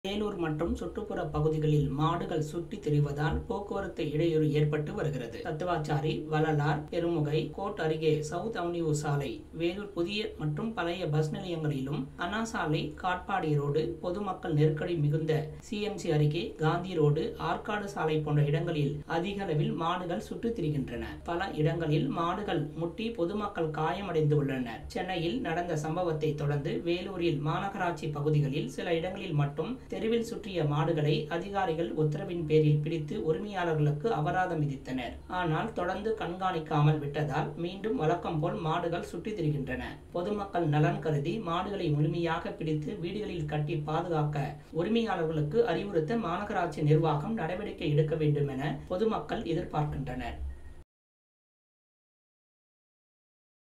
வேலூர் மற்றும் சுற்றுப்புற பகுதிகளில் மாடுகள் சுற்றித் திரிவதால் போக்குவரத்து இடையூறு ஏற்பட்டு வருகிறது தத்துவாச்சாரி வள்ளலார் பெருமுகை கோட் அருகே சவுத் அவென்யூ சாலை வேலூர் புதிய மற்றும் பழைய பஸ் நிலையங்களிலும் அண்ணா சாலை காட்பாடி ரோடு பொதுமக்கள் நெருக்கடி மிகுந்த சிஎம்சி அருகே காந்தி ரோடு ஆற்காடு சாலை போன்ற இடங்களில் அதிக அளவில் மாடுகள் சுற்றித் திரிகின்றன பல இடங்களில் மாடுகள் முட்டி பொதுமக்கள் காயமடைந்து உள்ளனர் சென்னையில் நடந்த சம்பவத்தை தொடர்ந்து வேலூரில் மாநகராட்சி பகுதிகளில் சில இடங்களில் மட்டும் தெருவில் சுற்றிய மாடுகளை அதிகாரிகள் உத்தரவின் பேரில் பிடித்து உரிமையாளர்களுக்கு அபராதம் விதித்தனர் ஆனால் தொடர்ந்து கண்காணிக்காமல் விட்டதால் மீண்டும் வழக்கம் போல் மாடுகள் சுற்றித் திரிகின்றன பொதுமக்கள் நலன் கருதி மாடுகளை முழுமையாக பிடித்து வீடுகளில் கட்டி பாதுகாக்க உரிமையாளர்களுக்கு அறிவுறுத்த மாநகராட்சி நிர்வாகம் நடவடிக்கை எடுக்க வேண்டும் என பொதுமக்கள் எதிர்பார்க்கின்றனர்